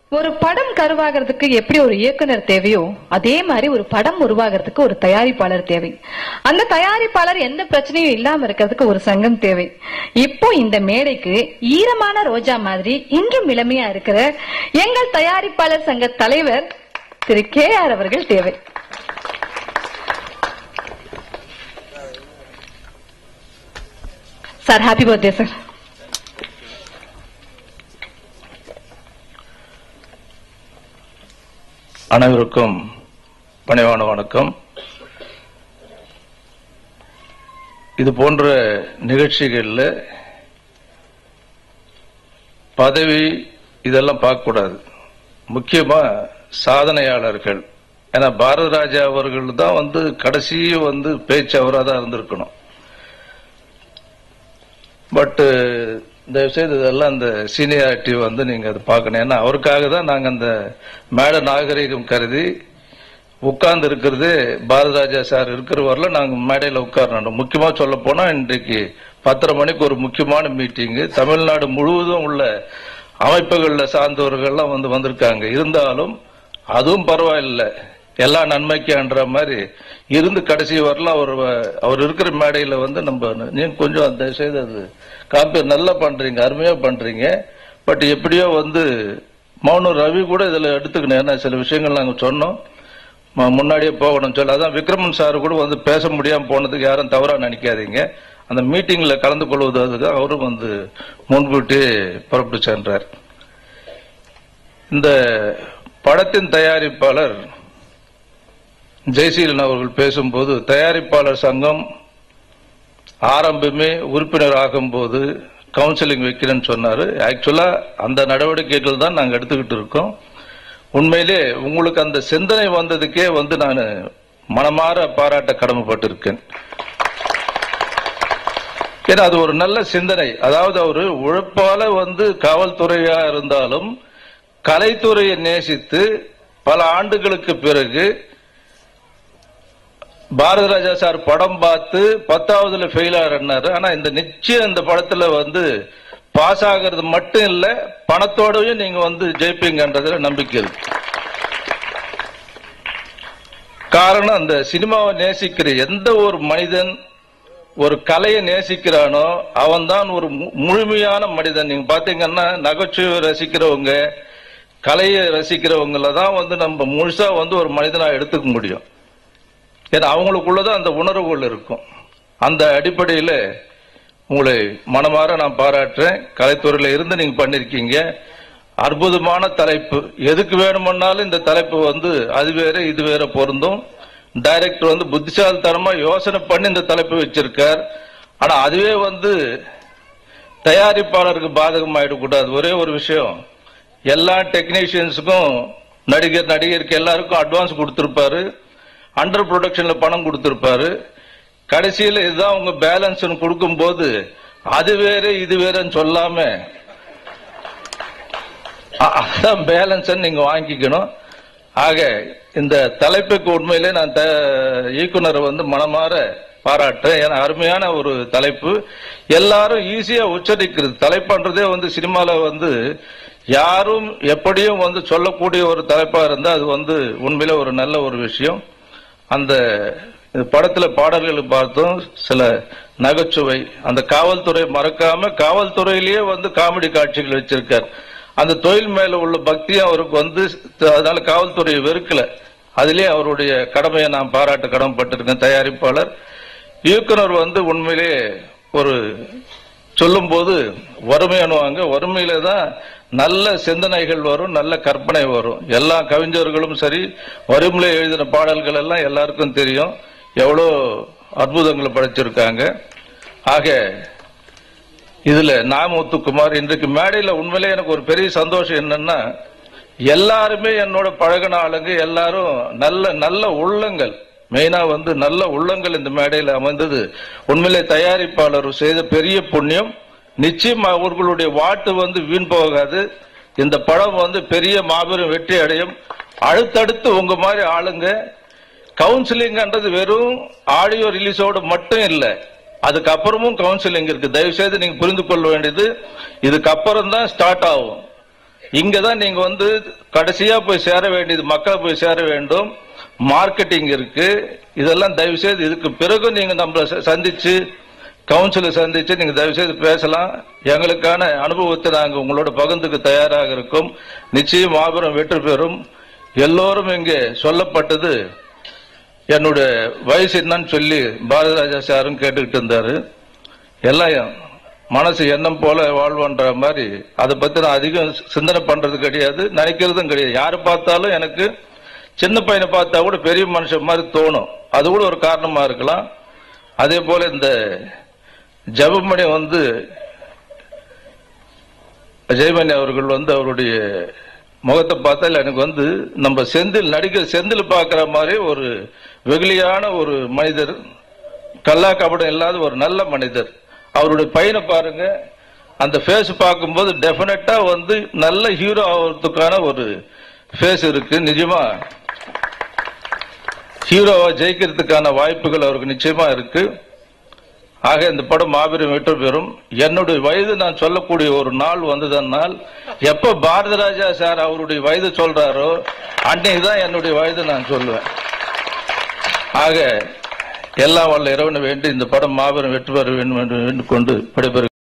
ஒரு படம் கருவாகிறதுக்கு எப்படி ஒரு இயக்குனர் தேவையோ அதே மாதிரி ஒரு படம் உருவாகிறதுக்கு ஒரு தயாரிப்பாளர் தேவை அந்த தயாரிப்பாளர் எந்த பிரச்சனையும் இல்லாம இருக்கிறதுக்கு ஒரு சங்கம் தேவை இப்போ இந்த மேடைக்கு ஈரமான ரோஜா மாதிரி இன்றும் இளமையா இருக்கிற எங்கள் தயாரிப்பாளர் சங்க தலைவர் திரு கே ஆர் அவர்கள் தேவை சார் ஹாப்பி பர்த்டே சார் அனைவருக்கும் பணிவான வணக்கம் இது போன்ற நிகழ்ச்சிகள்ல பதவி இதெல்லாம் பார்க்கக்கூடாது முக்கியமா சாதனையாளர்கள் ஏன்னா பாரத ராஜா அவர்கள் தான் வந்து கடைசி வந்து பேச்சு அவராக தான் இருந்திருக்கணும் பட் தயவு செய்து இதெல்லாம் அந்த சீனியாரிட்டி வந்து நீங்க அதை பார்க்கணும் ஏன்னா அவருக்காக தான் நாங்க அந்த மேட நாகரிகம் கருதி உட்கார்ந்து இருக்கிறது பாரதராஜா சார் இருக்கிற வரல நாங்க மேடையில உட்காரணும் முக்கியமா சொல்ல போனா இன்றைக்கு பத்தரை மணிக்கு ஒரு முக்கியமான மீட்டிங் தமிழ்நாடு முழுவதும் உள்ள அமைப்புகள்ல சார்ந்தவர்கள்லாம் வந்து வந்திருக்காங்க இருந்தாலும் அதுவும் பரவாயில்லை எல்லா நன்மைக்குன்ற மாதிரி இருந்து கடைசி வரலாம் அவர் அவர் இருக்கிற மேடையில வந்து நம்ம நீங்க கொஞ்சம் அந்த செய்து அது காம்பேர் நல்லா பண்றீங்க அருமையா பண்றீங்க பட் எப்படியோ வந்து மௌன ரவி கூட இதுல எடுத்துக்கணும் ஏன்னா சில விஷயங்கள் நாங்க சொன்னோம் ம- முன்னாடியே போகணும் சொல்லி அதான் விக்ரமன் சார் கூட வந்து பேச முடியாம போனதுக்கு யாரும் தவறா நினைக்காதீங்க அந்த மீட்டிங்ல கலந்து கொள்வதற்கு அவரும் வந்து முன்கூட்டி புறப்பட்டு சென்றார் இந்த படத்தின் தயாரிப்பாளர் ஜெயசீலன் அவர்கள் பேசும்போது தயாரிப்பாளர் சங்கம் ஆரம்பமே உறுப்பினர் ஆகும்போது கவுன்சிலிங் வைக்கிறேன்னு சொன்னாரு ஆக்சுவலா அந்த நடவடிக்கைகள் தான் நாங்க எடுத்துக்கிட்டு இருக்கோம் உண்மையிலே உங்களுக்கு அந்த சிந்தனை வந்ததுக்கே வந்து நான் மனமாற பாராட்ட கடமைப்பட்டிருக்கேன் ஏன்னா அது ஒரு நல்ல சிந்தனை அதாவது அவரு உழைப்பால வந்து காவல்துறையா இருந்தாலும் கலைத்துறையை நேசித்து பல ஆண்டுகளுக்கு பிறகு பாரத ராஜா சார் படம் பார்த்து பத்தாவதுல ஃபெயில் ஆகிறாரு ஆனா இந்த நிச்சயம் இந்த படத்துல வந்து பாஸ் ஆகிறது மட்டும் இல்ல பணத்தோடயும் நீங்க வந்து ஜெயிப்பீங்கன்றதுல நம்பிக்கை இருக்கு காரணம் அந்த சினிமாவை நேசிக்கிற எந்த ஒரு மனிதன் ஒரு கலையை நேசிக்கிறானோ அவன்தான் ஒரு மு- முழுமையான மனிதன் நீங்க பாத்தீங்கன்னா நகைச்சுவை ரசிக்கிறவங்க கலையை ரசிக்கிறவங்கள தான் வந்து நம்ம முழுசா வந்து ஒரு மனிதனா எடுத்துக்க முடியும் ஏன்னா அவங்களுக்குள்ளதான் அந்த உணர்வுகள் இருக்கும் அந்த அடிப்படையில உங்களை மனமாற நான் பாராட்டுறேன் கலைத்துறையில இருந்து நீங்க பண்ணிருக்கீங்க அற்புதமான தலைப்பு எதுக்கு வேணுமன்னாலும் இந்த தலைப்பு வந்து அது வேற இது வேற பொருந்தும் டைரக்டர் வந்து புத்திசாலித்தனமா யோசனை பண்ணி இந்த தலைப்பு வச்சிருக்கார் ஆனா அதுவே வந்து தயாரிப்பாளருக்கு பாதகம் ஆயிடக்கூடாது ஒரே ஒரு விஷயம் எல்லா டெக்னீஷியன்ஸுக்கும் நடிகர் நடிகருக்கு எல்லாருக்கும் அட்வான்ஸ் கொடுத்திருப்பாரு அண்டர் ப்ரொடக்ஷன்ல பணம் கொடுத்திருப்பாரு கடைசியில இதுதான் உங்க பேலன்ஸ் கொடுக்கும்போது அது வேற இது வேறன்னு சொல்லாம அ- அதான் பேலன்ஸ் நீங்க வாங்கிக்கணும் ஆக இந்த தலைப்புக்கு உண்மையிலே நான் த- இயக்குனரை வந்து மனமாற பாராட்டுறேன் ஏன்னா அருமையான ஒரு தலைப்பு எல்லாரும் ஈஸியா உச்சரிக்கிறது தலைப்புன்றதே வந்து சினிமால வந்து யாரும் எப்படியும் வந்து சொல்லக்கூடிய ஒரு தலைப்பா இருந்தா அது வந்து உண்மையில ஒரு நல்ல ஒரு விஷயம் அந்த இந்த படத்துல பாடல்களை பார்த்தோம் சில நகைச்சுவை அந்த காவல்துறை மறக்காம காவல்துறையிலேயே வந்து காமெடி காட்சிகள் வச்சிருக்கார் அந்த தொழில் மேல உள்ள பக்தியும் அவருக்கு வந்து அதனால காவல்துறையை வெறுக்கல அதிலே அவருடைய கடமையை நான் பாராட்ட கடமைப்பட்டிருக்கேன் தயாரிப்பாளர் இயக்குனர் வந்து உண்மையிலே ஒரு சொல்லும்போது வறுமையானுவாங்க வறுமையில தான் நல்ல சிந்தனைகள் வரும் நல்ல கற்பனை வரும் எல்லா கவிஞர்களும் சரி வறுமையில எழுதின பாடல்கள் எல்லாம் எல்லாருக்கும் தெரியும் எவ்வளோ அற்புதங்களை படைச்சிருக்காங்க ஆக இதுல நாமூத்துக்குமார் இன்றைக்கு மேடையில உண்மையிலே எனக்கு ஒரு பெரிய சந்தோஷம் என்னன்னா எல்லாருமே என்னோட பழகின ஆளுங்க எல்லாரும் நல்ல நல்ல உள்ளங்கள் மெயினா வந்து நல்ல உள்ளங்கள் இந்த மேடையில அமைந்தது உண்மையிலே தயாரிப்பாளர் செய்த பெரிய புண்ணியம் நிச்சயம் அவர்களுடைய வாட்டு வந்து வீண் போகாது இந்த படம் வந்து பெரிய மாபெரும் வெற்றி அடையும் அடுத்தடுத்து உங்க மாதிரி ஆளுங்க கவுன்சிலிங்ன்றது வெறும் ஆடியோ ரிலீஸோட மட்டும் இல்ல அதுக்கப்புறமும் கவுன்சிலிங் இருக்கு தயவு செய்து நீங்க புரிந்து கொள்ள வேண்டியது இதுக்கப்புறம் தான் ஸ்டார்ட் ஆகும் இங்கதான் நீங்க வந்து கடைசியா போய் சேர வேண்டியது மக்களை போய் சேர வேண்டும் மார்க்கெட்டிங் இருக்கு இதெல்லாம் தயவு செய்து இதுக்கு பிறகு நீங்க நம்மள ச- சந்திச்சு கவுன்சிலை சந்திச்சு நீங்க தயவு செய்து பேசலாம் எங்களுக்கான அனுபவத்தை நாங்க உங்களோட பகிர்ந்துக்கு தயாராக இருக்கும் நிச்சயம் மாபெரும் வெற்றி பெறும் எல்லோரும் இங்கே சொல்லப்பட்டது என்னுடைய வயசு என்னன்னு சொல்லி பாரதிராஜா சாரும் கேட்டுக்கிட்டு இருந்தாரு எல்லாம் மனசு எண்ணம் போல வாழ்வன்ற மாதிரி அதை பத்தி நான் அதிகம் சிந்தனை பண்றது கிடையாது நினைக்கிறதும் கிடையாது யாரு பார்த்தாலும் எனக்கு சின்ன பையனை பார்த்தா கூட பெரிய மனுஷன் மாதிரி தோணும் அது கூட ஒரு காரணமா இருக்கலாம் அதே போல இந்த ஜெபமணி வந்து ஜெயமணி அவர்கள் வந்து அவருடைய முகத்தை பார்த்தால் எனக்கு வந்து நம்ம செந்தில் நடிகர் செந்தில் பார்க்கிற மாதிரி ஒரு வெகுளியான ஒரு மனிதர் கல்லா கபடம் இல்லாத ஒரு நல்ல மனிதர் அவருடைய பையனை பாருங்க அந்த ஃபேஸ் பார்க்கும்போது டெஃபினட்டா வந்து நல்ல ஹீரோ ஆகிறதுக்கான ஒரு ஃபேஸ் இருக்கு நிஜமா ஹீரோவா ஜெயிக்கிறதுக்கான வாய்ப்புகள் அவருக்கு நிச்சயமா இருக்கு ஆக இந்த படம் மாபெரும் வெற்றி பெறும் என்னுடைய வயது நான் சொல்லக்கூடிய ஒரு நாள் வந்ததனால் எப்ப பாரதிராஜா சார் அவருடைய வயது சொல்றாரோ அன்னைக்கு தான் என்னுடைய வயது நான் சொல்லுவேன் ஆக எல்லாம் வல்ல இறைவனை வேண்டி இந்த படம் மாபெரும் வெற்றி பெற வேண்டும் என்று வேண்டிக் கொண்டு விடைபெறுகிறேன்